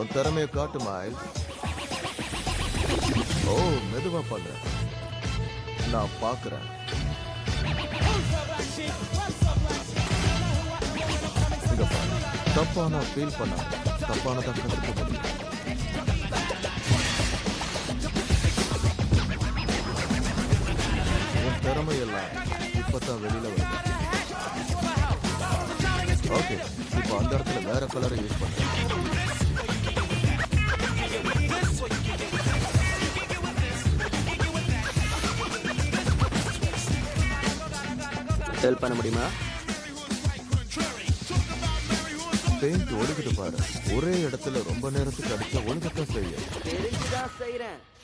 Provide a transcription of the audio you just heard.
உன் திறமையை காட்டு மாயில் ஓ மெதுவா பண்ற நான் பாக்குறேன் இங்க பாரு தப்பான ஃபீல் பண்ண தப்பானதை கற்றுக்க முடியும் உன் திறமையெல்லாம் இப்பதான் வெளியில வருது ஓகே இப்போ அந்த இடத்துல வேற கலரை யூஸ் பண்றேன் ஹெல்ப் பண்ண முடியுமா பெயிண்ட் ஒழுகுது பாரு ஒரே இடத்துல ரொம்ப நேரத்துக்கு அடிச்சா ஒழுகத்தான் செய்யும் தெரிஞ்சுதான் செய்யறேன்